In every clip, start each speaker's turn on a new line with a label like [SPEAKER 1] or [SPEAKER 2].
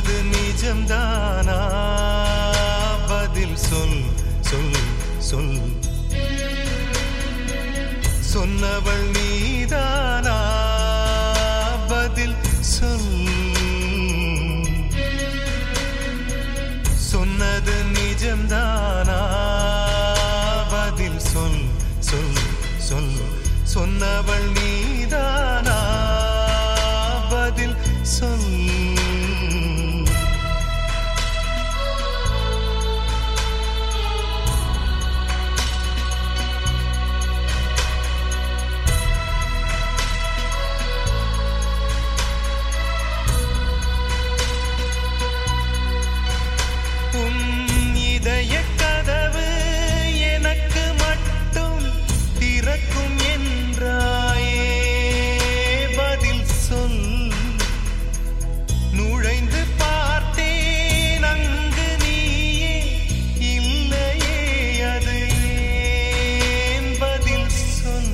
[SPEAKER 1] சொன்னது நிஜம்தானா பதில் சொல் சொல் சொல் சொன்னவள் நீதானா பதில் சொல் சொன்னது நிஜம்தானா பதில் சொல் சொல் சொல் சொன்னவள் நீதானா பதில் சொல் உன் இதயக் கதவு எனக்கு மட்டும் திறக்கும் என்றாயே பதில் சொல் நுழைந்து பார்த்தேன் அங்கு நீயே இல்லையே அது ஏன் பதில் சொல்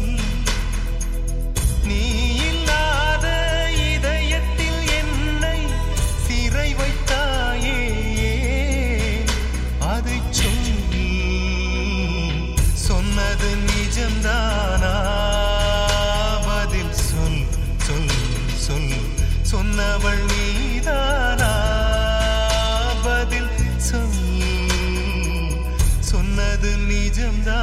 [SPEAKER 1] நீ இல்லாத இதயத்தில் என்னை சிறை வைத்தாயே அதை சொல் சொன்னது நிஜம்தானா பதில் சொல் சொல் சொல் சொன்னவள் நீதானா பதில் சொல் சொன்னது நிஜம்தானா